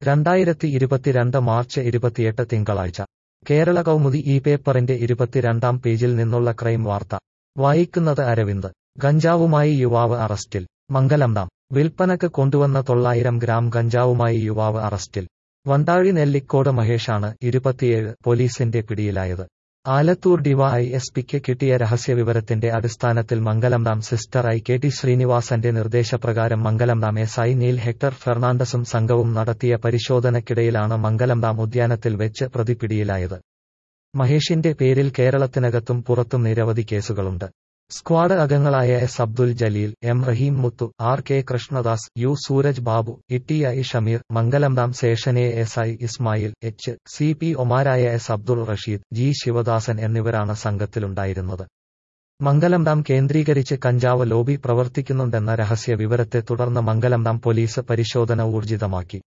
രണ്ടായിരത്തി ഇരുപത്തിരണ്ട് മാർച്ച് ഇരുപത്തിയെട്ട് തിങ്കളാഴ്ച കേരള കൗമുദി ഈ പേപ്പറിന്റെ ഇരുപത്തിരണ്ടാം പേജിൽ നിന്നുള്ള ക്രൈം വാർത്ത വായിക്കുന്നത് അരവിന്ദ് ഗഞ്ചാവുമായി യുവാവ് അറസ്റ്റിൽ മംഗലംഡാം വിൽപ്പനക്ക് കൊണ്ടുവന്ന തൊള്ളായിരം ഗ്രാം ഗഞ്ചാവുമായി യുവാവ് അറസ്റ്റിൽ വണ്ടാഴി നെല്ലിക്കോട് മഹേഷാണ് ഇരുപത്തിയേഴ് പോലീസിന്റെ പിടിയിലായത് ആലത്തൂർ ഡിവൈ എസ് പിക്ക് കിട്ടിയ രഹസ്യവിവരത്തിന്റെ അടിസ്ഥാനത്തിൽ Mangalamdam sister I K T ശ്രീനിവാസന്റെ നിർദ്ദേശപ്രകാരം Mangalamdam S I Neil Hector ഫെർണാണ്ടസും സംഘവും നടത്തിയ പരിശോധനയ്ക്കിടയിലാണ് മംഗലംഡാം ഉദ്യാനത്തിൽ വെച്ച് പ്രതി പിടിയിലായത് മഹേഷിന്റെ പേരിൽ കേരളത്തിനകത്തും പുറത്തും നിരവധി കേസുകളുണ്ട് സ്ക്വാഡ് അംഗങ്ങളായ S Abdul Jaleel M Raheem Muthu R K Krishnadas U Sooraj Babu Itti I Shameer Mangalamdam സേഷനെ S I Ismail H C P ഒമാരായ എസ് അബ്ദുൾ റഷീദ് ജി ശിവദാസൻ എന്നിവരാണ് സംഘത്തിലുണ്ടായിരുന്നത് മംഗലംഡാം കേന്ദ്രീകരിച്ച് കഞ്ചാവ് ലോബി പ്രവർത്തിക്കുന്നുണ്ടെന്ന രഹസ്യ വിവരത്തെ തുടർന്ന് മംഗലംഡാം പോലീസ് പരിശോധന ഊർജിതമാക്കി